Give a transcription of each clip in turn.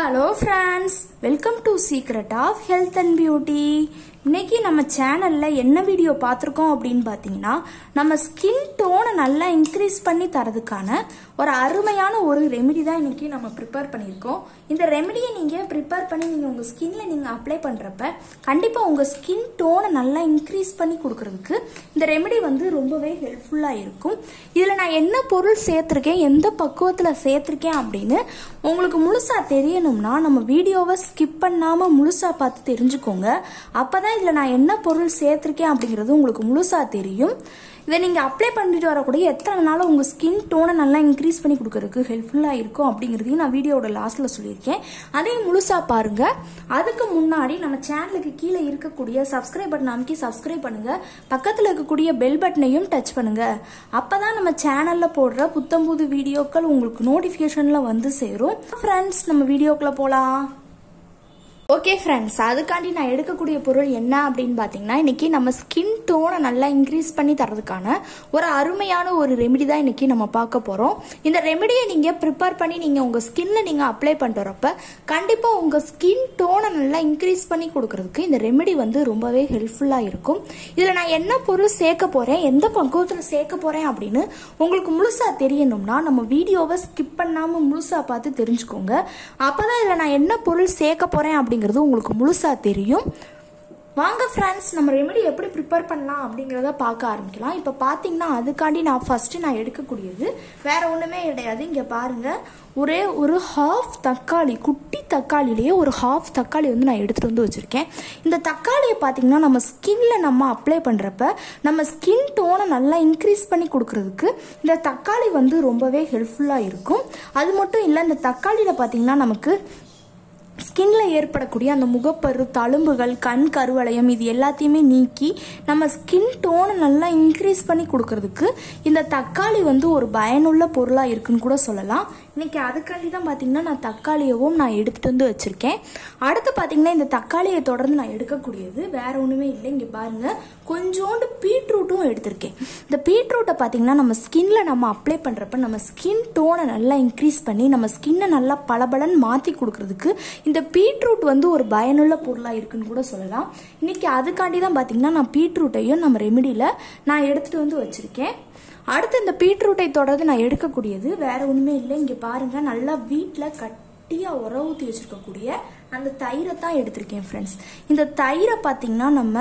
hello friends welcome to secret of health and beauty இன்னைக்கு நம்ம சேனலில் என்ன வீடியோ பார்த்துருக்கோம் அப்படின்னு பார்த்தீங்கன்னா நம்ம ஸ்கின் டோனை நல்லா இன்க்ரீஸ் பண்ணி தரதுக்கான ஒரு அருமையான ஒரு ரெமெடி தான் இன்னைக்கு நம்ம ப்ரிப்பேர் பண்ணியிருக்கோம் இந்த ரெமெடியை நீங்கள் ப்ரிப்பேர் பண்ணி நீங்கள் உங்கள் ஸ்கின்ல நீங்கள் அப்ளை பண்ணுறப்ப கண்டிப்பாக உங்கள் ஸ்கின் டோனை நல்லா இன்க்ரீஸ் பண்ணி கொடுக்கறதுக்கு இந்த ரெமெடி வந்து ரொம்பவே ஹெல்ப்ஃபுல்லாக இருக்கும் இதில் நான் என்ன பொருள் சேர்த்துருக்கேன் எந்த பக்குவத்தில் சேர்த்துருக்கேன் அப்படின்னு உங்களுக்கு முழுசாக தெரியணும்னா நம்ம வீடியோவை ஸ்கிப் பண்ணாமல் முழுசாக பார்த்து தெரிஞ்சுக்கோங்க அப்போ தான் இதில் நான் என்ன பொருள் சேர்த்துருக்கேன் அப்படிங்கிறது உங்களுக்கு முழுசாக தெரியும் இதை நீங்கள் அப்ளை பண்ணிட்டு வரக்கூடிய எத்தனை நாள் உங்கள் ஸ்கின் டோனை நல்லா இன்க்ரீஸ் பண்ணி கொடுக்கறதுக்கு ஹெல்ப்ஃபுல்லாக இருக்கும் அப்படிங்கிறதையும் நான் வீடியோட லாஸ்ட்டில் சொல்லியிருக்கேன் அதையும் முழுசாக பாருங்கள் அதுக்கு முன்னாடி நம்ம சேனலுக்கு கீழே இருக்கக்கூடிய சப்ஸ்கிரைப் பட்டன் அமைக்கி சப்ஸ்கிரைப் பண்ணுங்கள் பக்கத்தில் இருக்கக்கூடிய பெல் பட்டனையும் டச் பண்ணுங்கள் அப்போ தான் நம்ம சேனலில் போடுற புத்தம் புது வீடியோக்கள் உங்களுக்கு நோட்டிஃபிகேஷனில் வந்து சேரும் ஃப்ரெண்ட்ஸ் நம்ம வீடியோக்குள்ளே போகலாம் ஓகே ஃப்ரெண்ட்ஸ் அதுக்காண்டி நான் எடுக்கக்கூடிய பொருள் என்ன அப்படின்னு பார்த்தீங்கன்னா இன்னைக்கு நம்ம ஸ்கின் டோனை நல்லா இன்க்ரீஸ் பண்ணி தரதுக்கான ஒரு அருமையான ஒரு ரெமெடி தான் இன்னைக்கு நம்ம பார்க்க போகிறோம் இந்த ரெமெடியை நீங்கள் ப்ரிப்பேர் பண்ணி நீங்கள் உங்கள் ஸ்கின்ல நீங்கள் அப்ளை பண்ணுறப்ப கண்டிப்பாக உங்கள் ஸ்கின் டோனை நல்லா இன்க்ரீஸ் பண்ணி கொடுக்கறதுக்கு இந்த ரெமெடி வந்து ரொம்பவே ஹெல்ப்ஃபுல்லாக இருக்கும் இதில் நான் என்ன பொருள் சேர்க்க போகிறேன் எந்த பக்குவத்தில் சேர்க்க போகிறேன் அப்படின்னு உங்களுக்கு முழுசாக தெரியணும்னா நம்ம வீடியோவை ஸ்கிப் பண்ணாமல் முழுசாக பார்த்து தெரிஞ்சுக்கோங்க அப்போ தான் இதில் நான் என்ன பொருள் சேர்க்க போகிறேன் அப்படி அப்படிங்கிறது உங்களுக்கு முழுசாக தெரியும் வாங்க ஃப்ரெண்ட்ஸ் நம்ம ரெமெடி எப்படி ப்ரிப்பேர் பண்ணலாம் அப்படிங்கிறத பார்க்க ஆரம்பிக்கலாம் இப்போ பார்த்தீங்கன்னா அதுக்காண்டி நான் ஃபஸ்ட்டு நான் எடுக்கக்கூடியது வேற ஒன்றுமே கிடையாது இங்கே பாருங்கள் ஒரே ஒரு ஹாஃப் தக்காளி குட்டி தக்காளிலேயே ஒரு ஹாஃப் தக்காளி வந்து நான் எடுத்துகிட்டு வந்து வச்சுருக்கேன் இந்த தக்காளியை பார்த்தீங்கன்னா நம்ம ஸ்கின்ல நம்ம அப்ளை பண்ணுறப்ப நம்ம ஸ்கின் டோனை நல்லா இன்க்ரீஸ் பண்ணி கொடுக்கறதுக்கு இந்த தக்காளி வந்து ரொம்பவே ஹெல்ப்ஃபுல்லாக இருக்கும் அது மட்டும் இல்லை இந்த தக்காளியில் பார்த்தீங்கன்னா நமக்கு ஸ்கின்ல ஏற்படக்கூடிய அந்த முகப்பரு தழும்புகள் கண் கருவளையம் இது எல்லாத்தையுமே நீக்கி நம்ம ஸ்கின் டோனை நல்லா இன்க்ரீஸ் பண்ணி கொடுக்கறதுக்கு இந்த தக்காளி வந்து ஒரு பயனுள்ள பொருளாக இருக்குன்னு கூட சொல்லலாம் இன்னைக்கு அதுக்காண்டி தான் பார்த்தீங்கன்னா நான் தக்காளியவும் நான் எடுத்துகிட்டு வந்து வச்சுருக்கேன் அடுத்து பார்த்தீங்கன்னா இந்த தக்காளியை தொடர்ந்து நான் எடுக்கக்கூடியது வேற ஒன்றுமே இல்லை இங்கே பாருங்க கொஞ்சோண்டு பீட்ரூட்டும் எடுத்திருக்கேன் இந்த பீட்ரூட்டை பார்த்தீங்கன்னா நம்ம ஸ்கின்ல நம்ம அப்ளை பண்ணுறப்ப நம்ம ஸ்கின் டோனை நல்லா இன்க்ரீஸ் பண்ணி நம்ம ஸ்கின்னை நல்லா பளபளன்னு மாற்றி கொடுக்கறதுக்கு இந்த பீட்ரூட் வந்து ஒரு பயனுள்ள பொருளாக இருக்குன்னு கூட சொல்லலாம் இன்னைக்கு அதுக்காண்டி தான் பார்த்தீங்கன்னா நான் பீட்ரூட்டையும் நம்ம ரெமிடியில் நான் எடுத்துகிட்டு வந்து வச்சுருக்கேன் அடுத்து இந்த பீட்ரூட்டை தொடர்ந்து நான் எடுக்கக்கூடியது வேற ஒன்றுமே இல்லை இங்கே பாருங்க நல்லா வீட்டில் கட்டியாக உர ஊற்றி வச்சுருக்கக்கூடிய அந்த தயிரை தான் எடுத்திருக்கேன் ஃப்ரெண்ட்ஸ் இந்த தயிரை பார்த்தீங்கன்னா நம்ம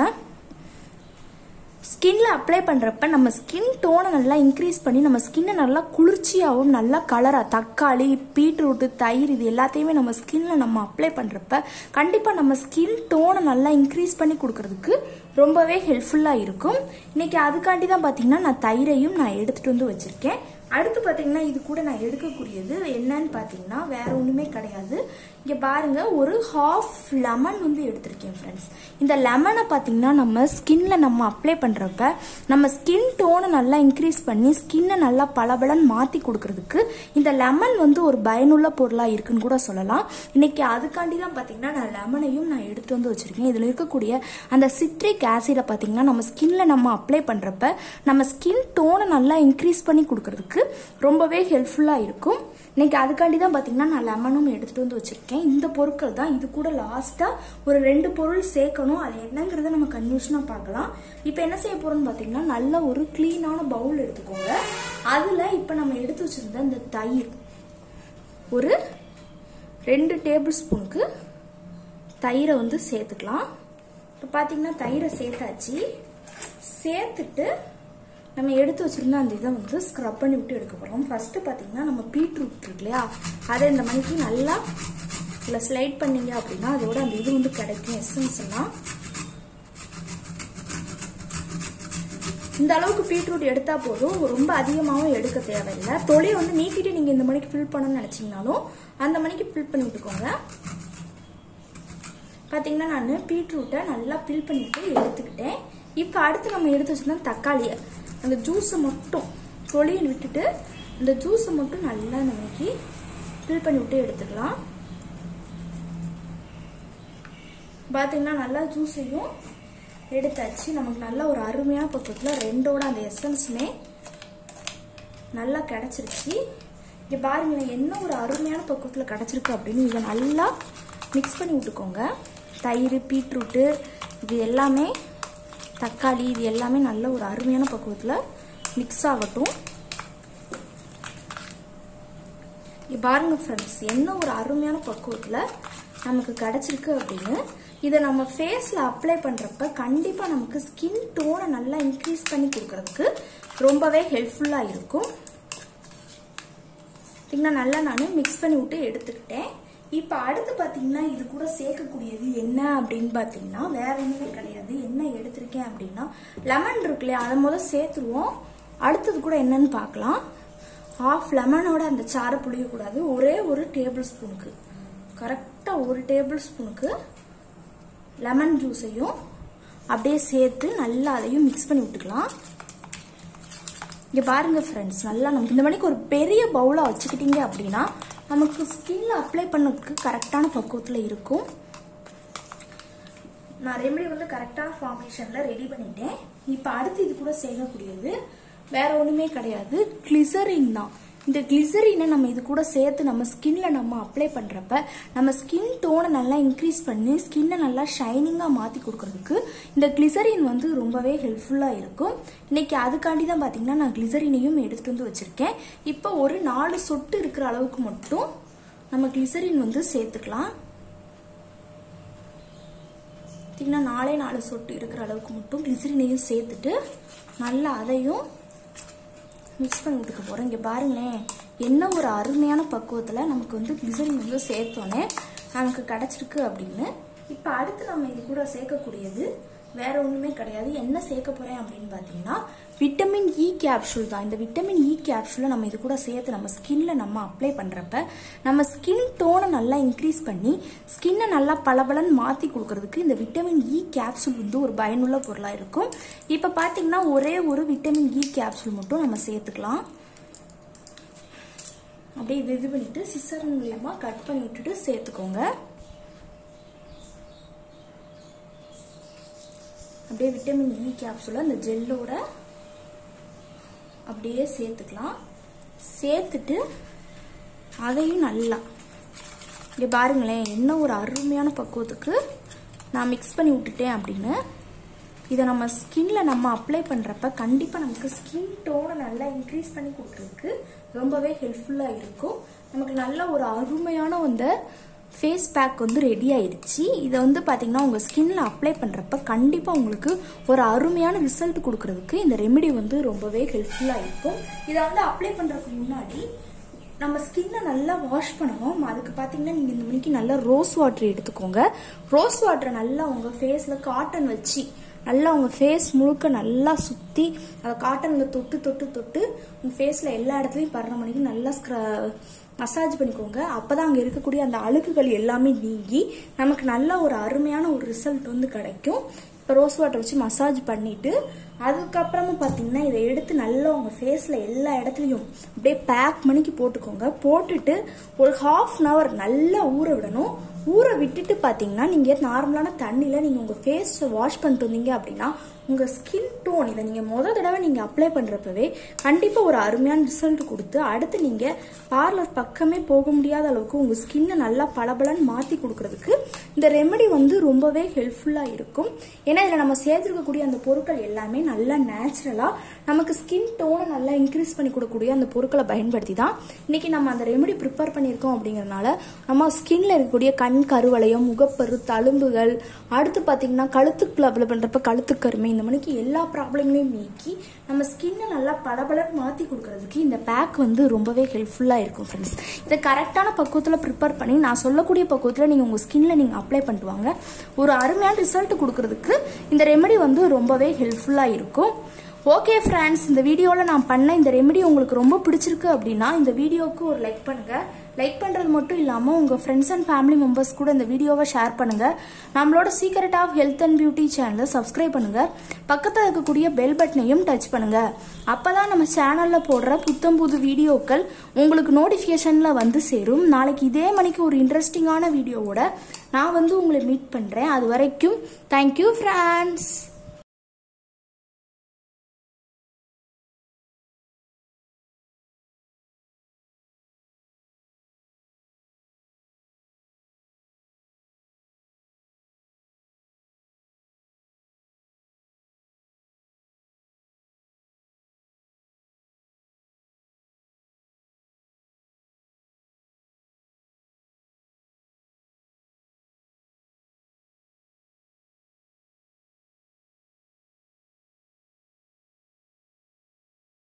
ஸ்கின்ல அப்ளை பண்ணுறப்ப நம்ம ஸ்கின் டோனை நல்லா இன்க்ரீஸ் பண்ணி நம்ம ஸ்கின்னை நல்லா குளிர்ச்சியாகவும் நல்லா கலராக தக்காளி பீட்ரூட்டு தயிர் இது எல்லாத்தையுமே நம்ம ஸ்கின்ல நம்ம அப்ளை பண்ணுறப்ப கண்டிப்பாக நம்ம ஸ்கின் டோனை நல்லா இன்க்ரீஸ் பண்ணி கொடுக்கறதுக்கு ரொம்பவே ஹெல்ப்ஃபுல்லாக இருக்கும் இன்னைக்கு அதுக்காண்டி தான் பார்த்தீங்கன்னா நான் தயிரையும் நான் எடுத்துகிட்டு வந்து வச்சுருக்கேன் அடுத்து பார்த்தீங்கன்னா இது கூட நான் எடுக்கக்கூடியது என்னன்னு பார்த்தீங்கன்னா வேற ஒன்றுமே கிடையாது இங்கே பாருங்க ஒரு ஹாஃப் லெமன் வந்து எடுத்திருக்கேன் ஃப்ரெண்ட்ஸ் இந்த லெமனை பார்த்தீங்கன்னா நம்ம ஸ்கின்ல நம்ம அப்ளை பண்ணுறப்ப நம்ம ஸ்கின் டோனை நல்லா இன்க்ரீஸ் பண்ணி ஸ்கின்னை நல்லா பளபளன்னு மாற்றி கொடுக்கறதுக்கு இந்த லெமன் வந்து ஒரு பயனுள்ள பொருளாக இருக்குன்னு கூட சொல்லலாம் இன்னைக்கு அதுக்காண்டி தான் பார்த்தீங்கன்னா நான் லெமனையும் நான் எடுத்துட்டு வந்து வச்சிருக்கேன் இதில் இருக்கக்கூடிய அந்த சிட்ரிக் ஆசிடை பார்த்தீங்கன்னா நம்ம ஸ்கின்ல நம்ம அப்ளை பண்ணுறப்ப நம்ம ஸ்கின் டோனை நல்லா இன்க்ரீஸ் பண்ணி கொடுக்கறதுக்கு ரொம்பவே ஹெல்ப்ஃபுல்லாக இருக்கும் இன்னைக்கு அதுக்காண்டி தான் பார்த்தீங்கன்னா நான் லெமனும் எடுத்துகிட்டு வந்து வச்சுருக்கேன் இந்த பொருட்கள் தான் இது கூட லாஸ்ட்டாக ஒரு ரெண்டு பொருள் சேர்க்கணும் அது என்னங்கிறத நம்ம கன்ஃபியூஷனாக பார்க்கலாம் இப்போ என்ன செய்ய போகிறோம்னு பார்த்தீங்கன்னா நல்ல ஒரு க்ளீனான பவுல் எடுத்துக்கோங்க அதில் இப்போ நம்ம எடுத்து வச்சுருந்த இந்த தயிர் ஒரு ரெண்டு டேபிள் ஸ்பூனுக்கு தயிரை வந்து சேர்த்துக்கலாம் இப்போ பார்த்தீங்கன்னா தயிரை சேர்த்தாச்சு சேர்த்துட்டு நம்ம எடுத்து வச்சிருந்த அந்த இதை வந்து ஸ்க்ரப் பண்ணி விட்டு எடுக்க போகிறோம் ஃபர்ஸ்ட் பார்த்தீங்கன்னா நம்ம பீட்ரூட் இருக்கு இல்லையா அதை இந்த மணிக்கு நல்லா இல்லை ஸ்லைட் பண்ணீங்க அப்படின்னா அதோட அந்த இது வந்து கிடைக்கும் எசன்ஸ் எல்லாம் இந்த அளவுக்கு பீட்ரூட் எடுத்தா போதும் ரொம்ப அதிகமாகவும் எடுக்க தேவையில்லை தொழியை வந்து நீக்கிட்டு நீங்க இந்த மணிக்கு ஃபில் பண்ணணும்னு நினைச்சீங்கனாலும் அந்த மணிக்கு ஃபில் பண்ணி விட்டுக்கோங்க பாத்தீங்கன்னா நான் பீட்ரூட்டை நல்லா ஃபில் பண்ணிட்டு எடுத்துக்கிட்டேன் இப்போ அடுத்து நம்ம எடுத்து வச்சிருந்தோம் தக்காளியை அந்த ஜூஸை மட்டும் தொழியை விட்டுட்டு இந்த ஜூஸை மட்டும் நல்லா நமக்கு ஃபில் பண்ணி விட்டு எடுத்துக்கலாம் பார்த்தீங்கன்னா நல்லா ஜூஸையும் எடுத்தாச்சு நமக்கு நல்ல ஒரு அருமையான பக்கத்தில் ரெண்டோட அந்த எசன்ஸுமே நல்லா கிடச்சிருச்சு இங்கே பாருங்களேன் என்ன ஒரு அருமையான பக்குவத்தில் கிடச்சிருக்கு அப்படின்னு இதை நல்லா மிக்ஸ் பண்ணி விட்டுக்கோங்க தயிர் பீட்ரூட்டு இது எல்லாமே தக்காளி இது எல்லாமே நல்ல ஒரு அருமையான பக்குவத்தில் மிக்ஸ் ஆகட்டும் இங்கே பாருங்க ஃப்ரெண்ட்ஸ் என்ன ஒரு அருமையான பக்குவத்தில் நமக்கு கிடச்சிருக்கு அப்படின்னு இதை நம்ம ஃபேஸில் அப்ளை பண்ணுறப்ப கண்டிப்பாக நமக்கு ஸ்கின் டோனை நல்லா இன்க்ரீஸ் பண்ணி கொடுக்கறதுக்கு ரொம்பவே ஹெல்ப்ஃபுல்லாக இருக்கும் பார்த்தீங்கன்னா நல்லா நான் மிக்ஸ் பண்ணி விட்டு எடுத்துக்கிட்டேன் இப்போ அடுத்து பார்த்தீங்கன்னா இது கூட சேர்க்கக்கூடியது என்ன அப்படின்னு பார்த்தீங்கன்னா வேற ஒன்றுமே கிடையாது என்ன எடுத்திருக்கேன் அப்படின்னா லெமன் இருக்கு இல்லையா அதை முதல் சேர்த்துருவோம் அடுத்தது கூட என்னன்னு பார்க்கலாம் ஆஃப் லெமனோட அந்த சாரை புளியக்கூடாது ஒரே ஒரு டேபிள் ஸ்பூனுக்கு கரெக்டாக ஒரு டேபிள் ஸ்பூனுக்கு லெமன் ஜூஸையும் அப்படியே சேர்த்து நல்லா அதையும் மிக்ஸ் பண்ணி விட்டுக்கலாம் இங்கே பாருங்க ஃப்ரெண்ட்ஸ் நல்லா நமக்கு இந்த மணிக்கு ஒரு பெரிய பவுலாக வச்சுக்கிட்டீங்க அப்படின்னா நமக்கு ஸ்கின்ல அப்ளை பண்ணதுக்கு கரெக்டான பக்குவத்தில் இருக்கும் நான் ரெமெடி வந்து கரெக்டான ஃபார்மேஷனில் ரெடி பண்ணிட்டேன் இப்போ அடுத்து இது கூட செய்யக்கூடியது வேற ஒன்றுமே கிடையாது கிளிசரின் தான் இந்த கிளிசரினை நம்ம இது கூட சேர்த்து நம்ம ஸ்கின்ல நம்ம அப்ளை பண்ணுறப்ப நம்ம ஸ்கின் டோனை நல்லா இன்க்ரீஸ் பண்ணி ஸ்கின்னை நல்லா ஷைனிங்காக மாற்றி கொடுக்கறதுக்கு இந்த கிளிசரின் வந்து ரொம்பவே ஹெல்ப்ஃபுல்லாக இருக்கும் இன்னைக்கு அதுக்காண்டி தான் பார்த்தீங்கன்னா நான் கிளிசரினையும் எடுத்துட்டு வந்து வச்சுருக்கேன் இப்போ ஒரு நாலு சொட்டு இருக்கிற அளவுக்கு மட்டும் நம்ம கிளிசரின் வந்து சேர்த்துக்கலாம் பார்த்தீங்கன்னா நாலே நாலு சொட்டு இருக்கிற அளவுக்கு மட்டும் கிளிசரினையும் சேர்த்துட்டு நல்லா அதையும் மிக்ஸ் பண்ணி விட்டுக்க போகிறோம் இங்கே பாருங்களேன் என்ன ஒரு அருமையான பக்குவத்தில் நமக்கு வந்து கிளிசரின் வந்து சேர்த்தோன்னே நமக்கு கிடச்சிருக்கு அப்படின்னு இப்போ அடுத்து நம்ம இது கூட சேர்க்கக்கூடியது வேற ஒன்றுமே கிடையாது என்ன சேர்க்க போகிறேன் அப்படின்னு பார்த்தீங்கன்னா விட்டமின் இ கேப்சூல் தான் இந்த விட்டமின் இ கேப்சூலை நம்ம இது கூட சேர்த்து நம்ம ஸ்கின்ல நம்ம அப்ளை பண்ணுறப்ப நம்ம ஸ்கின் டோனை நல்லா இன்க்ரீஸ் பண்ணி ஸ்கின்னை நல்லா பளபளன்னு மாற்றி கொடுக்கறதுக்கு இந்த விட்டமின் இ கேப்சூல் வந்து ஒரு பயனுள்ள பொருளாக இருக்கும் இப்போ பார்த்தீங்கன்னா ஒரே ஒரு விட்டமின் இ கேப்சூல் மட்டும் நம்ம சேர்த்துக்கலாம் அப்படியே இது இது பண்ணிட்டு சிசர் மூலியமா கட் பண்ணி விட்டுட்டு சேர்த்துக்கோங்க அப்படியே விட்டமின் இ கேப்சூலை அந்த ஜெல்லோட அப்படியே சேர்த்துக்கலாம் சேர்த்துட்டு அதையும் நல்லா இங்கே பாருங்களேன் என்ன ஒரு அருமையான பக்குவத்துக்கு நான் மிக்ஸ் பண்ணி விட்டுட்டேன் அப்படின்னு இதை நம்ம ஸ்கின்ல நம்ம அப்ளை பண்ணுறப்ப கண்டிப்பாக நமக்கு ஸ்கின் டோனை நல்லா இன்க்ரீஸ் பண்ணி கொடுக்குறதுக்கு ரொம்பவே ஹெல்ப்ஃபுல்லாக இருக்கும் நமக்கு நல்ல ஒரு அருமையான அந்த ஃபேஸ் பேக் வந்து ரெடி ஆயிடுச்சு இதை வந்து பார்த்தீங்கன்னா உங்கள் ஸ்கின்ல அப்ளை பண்ணுறப்ப கண்டிப்பாக உங்களுக்கு ஒரு அருமையான ரிசல்ட் கொடுக்கறதுக்கு இந்த ரெமெடி வந்து ரொம்பவே ஹெல்ப்ஃபுல்லாக இருக்கும் இதை வந்து அப்ளை பண்ணுறதுக்கு முன்னாடி நம்ம ஸ்கின்னை நல்லா வாஷ் பண்ணணும் அதுக்கு பார்த்தீங்கன்னா நீங்கள் இந்த மணிக்கு நல்லா ரோஸ் வாட்டர் எடுத்துக்கோங்க ரோஸ் வாட்டரை நல்லா உங்கள் ஃபேஸில் காட்டன் வச்சு நல்லா உங்கள் ஃபேஸ் முழுக்க நல்லா சுற்றி அதை காட்டனில் தொட்டு தொட்டு தொட்டு உங்கள் ஃபேஸில் எல்லா இடத்துலையும் படுற மணிக்கு நல்லா ஸ்க்ர மசாஜ் பண்ணிக்கோங்க அப்போ தான் அங்கே இருக்கக்கூடிய அந்த அழுக்குகள் எல்லாமே நீங்கி நமக்கு நல்ல ஒரு அருமையான ஒரு ரிசல்ட் வந்து கிடைக்கும் இப்போ ரோஸ் வாட்டர் வச்சு மசாஜ் பண்ணிட்டு அதுக்கப்புறமா பார்த்தீங்கன்னா இதை எடுத்து நல்லா உங்கள் ஃபேஸில் எல்லா இடத்துலையும் அப்படியே பேக் மணிக்கு போட்டுக்கோங்க போட்டுட்டு ஒரு ஹாஃப் அன் ஹவர் நல்லா ஊற விடணும் ஊற விட்டுட்டு பார்த்தீங்கன்னா நீங்கள் நார்மலான தண்ணியில் நீங்கள் உங்கள் ஃபேஸை வாஷ் பண்ணிட்டு வந்தீங்க அப்படின்னா உங்கள் ஸ்கின் டோன் இதை நீங்கள் முத தடவை நீங்கள் அப்ளை பண்ணுறப்பவே கண்டிப்பாக ஒரு அருமையான ரிசல்ட் கொடுத்து அடுத்து நீங்கள் பார்லர் பக்கமே போக முடியாத அளவுக்கு உங்கள் ஸ்கின்னை நல்லா பளபளன்னு மாற்றி கொடுக்கறதுக்கு இந்த ரெமெடி வந்து ரொம்பவே ஹெல்ப்ஃபுல்லாக இருக்கும் ஏன்னா இதில் நம்ம சேர்த்துருக்கக்கூடிய அந்த பொருட்கள் எல்லாமே நல்லா நேச்சுரலாக நமக்கு ஸ்கின் டோனை நல்லா இன்க்ரீஸ் பண்ணி கொடுக்கக்கூடிய அந்த பொருட்களை பயன்படுத்தி தான் இன்னைக்கு நம்ம அந்த ரெமெடி ப்ரிப்பேர் பண்ணியிருக்கோம் அப்படிங்கறனால நம்ம ஸ்கின்ல இருக்கக்கூடிய கண் கருவளையம் முகப்பரு தழும்புகள் அடுத்து பார்த்தீங்கன்னா கழுத்துக்குள்ள அப்ளை பண்ணுறப்ப கழுத்துக்கருமை இந்த மணிக்கு எல்லா ப்ராப்ளங்களையும் நீக்கி நம்ம ஸ்கின்னை நல்லா பளபளன்னு மாற்றி கொடுக்கறதுக்கு இந்த பேக் வந்து ரொம்பவே ஹெல்ப்ஃபுல்லாக இருக்கும் ஃப்ரெண்ட்ஸ் இதை கரெக்டான பக்குவத்தில் ப்ரிப்பேர் பண்ணி நான் சொல்லக்கூடிய பக்குவத்தில் நீங்கள் உங்கள் ஸ்கின்ல நீங்கள் அப்ளை பண்ணிட்டு வாங்க ஒரு அருமையான ரிசல்ட் கொடுக்கறதுக்கு இந்த ரெமெடி வந்து ரொம்பவே ஹெல்ப்ஃபுல்லாக இருக்கும் ஓகே ஃப்ரெண்ட்ஸ் இந்த வீடியோவில் நான் பண்ண இந்த ரெமெடி உங்களுக்கு ரொம்ப பிடிச்சிருக்கு அப்படின்னா இந்த வீடியோவுக்கு ஒரு லைக் பண்ணுங்கள் லைக் பண்ணுறது மட்டும் இல்லாமல் உங்கள் ஃப்ரெண்ட்ஸ் அண்ட் ஃபேமிலி மெம்பர்ஸ் கூட இந்த வீடியோவை ஷேர் பண்ணுங்கள் நம்மளோட secret of health and beauty சேனலை சப்ஸ்கிரைப் பண்ணுங்கள் பக்கத்தில் இருக்கக்கூடிய பெல் பட்டனையும் டச் பண்ணுங்கள் அப்போ தான் நம்ம சேனலில் போடுற புத்தம் புது வீடியோக்கள் உங்களுக்கு நோட்டிஃபிகேஷனில் வந்து சேரும் நாளைக்கு இதே மணிக்கு ஒரு இன்ட்ரெஸ்டிங்கான வீடியோவோட நான் வந்து உங்களை மீட் பண்ணுறேன் அது வரைக்கும் தேங்க்யூ ஃப்ரெண்ட்ஸ்